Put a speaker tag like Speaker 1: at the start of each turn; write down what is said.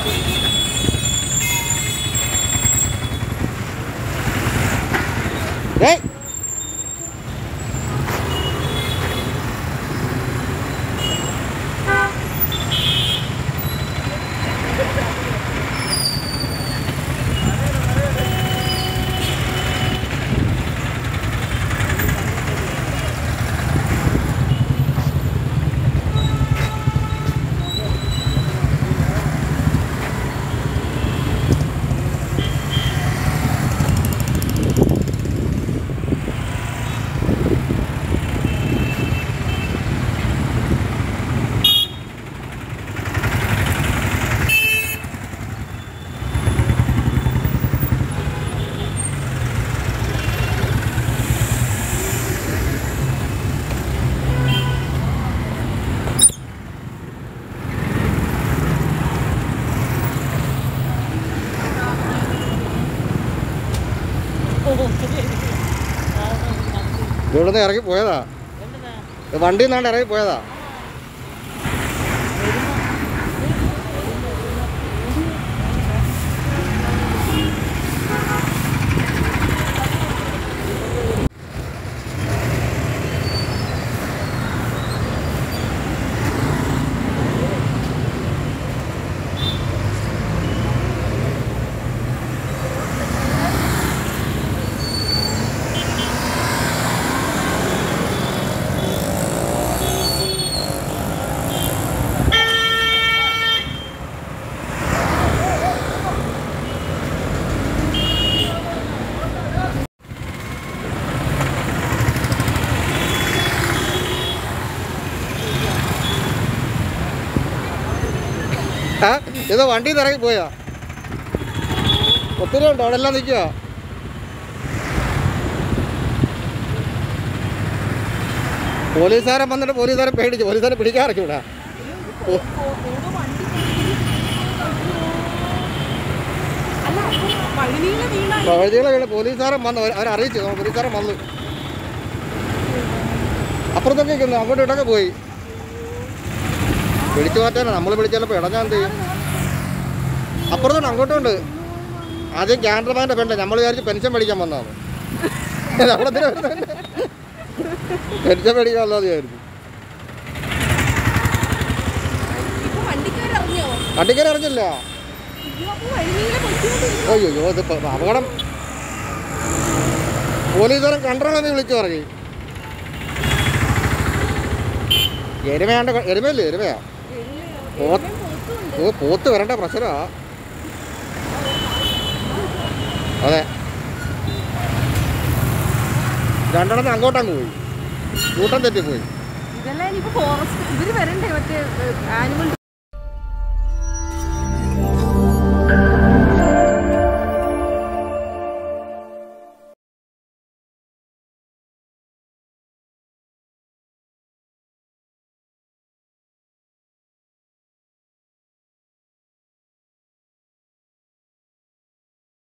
Speaker 1: ഏയ് ഇവിടുന്ന് ഇറങ്ങി പോയതാ വണ്ടി നിന്നാണ്ട് ഇറങ്ങി പോയതാ ആ ഇത് വണ്ടിയിൽ നിന്ന് ഇറങ്ങി പോയാ ഒത്തിരി ഉണ്ടോ അവിടെ എല്ലാം നിൽക്കുക പോലീസുകാരൻ വന്നിട്ട് പോലീസുകാരെ പേടിച്ചു പോലീസുകാരെ പിടിക്കാറൊക്കെ ഇവിടെ ഓ,
Speaker 2: അല്ല പഴനിയിലെ വീണ
Speaker 1: വഴികളെ വീണ് പോലീസുകാരൻ വന്നു അവർ അറിയിച്ചു പോലീസുകാരൻ വന്നു അപ്പുറത്തൊക്കെ നിൽക്കുന്നു അങ്ങോട്ടും ഇട്ടൊക്കെ പോയി പിടിച്ചു മാറ്റാനാ നമ്മൾ പിടിച്ചാലപ്പോൾ ഇടഞ്ഞാൽ എന്ത് ചെയ്യും അപ്പുറത്തുണ്ട് അങ്ങോട്ടും ഉണ്ട് ആദ്യം ക്യാൻഡർമാൻ്റെ പെണ്ണ് നമ്മൾ വിചാരിച്ച് പെൻഷൻ മേടിക്കാൻ വന്നതാണ് നമ്മളെന്തിനാ വരുന്നത്? പെൻഷൻ മേടിക്കാൻ വന്നത് വിചാരിച്ചു
Speaker 2: ഇപ്പൊ വണ്ടിക്കാർ അറിഞ്ഞോ
Speaker 1: വണ്ടിക്കാരെ അറിഞ്ഞില്ല
Speaker 2: അയ്യോ, അപ്പൊ വഴിനീളെ പൊയ്ക്കൊണ്ടിരുന്നു.
Speaker 1: അയ്യോ അയ്യോ ഇത് ഇപ്പൊ അപകടം പോലീസുകാരൻ കൺട്രോളെന്ന് വിളിച്ചു പറഞ്ഞു എരുമയാണ്ട് ക- എരുമയല്ലേ എരുമയാ പോത്ത് ഓ പോത്ത് വരേണ്ട പ്രശ്നമാ അതെ രണ്ടെണ്ണം അങ്ങോട്ടങ്ങ് പോയി കൂട്ടം തെറ്റിപ്പോയി
Speaker 2: ഇതെല്ലാം ഇനിയിപ്പോ ഫോറസ്റ്റ് ഇവര് വരണ്ടേ മറ്റേ ആനിമൽ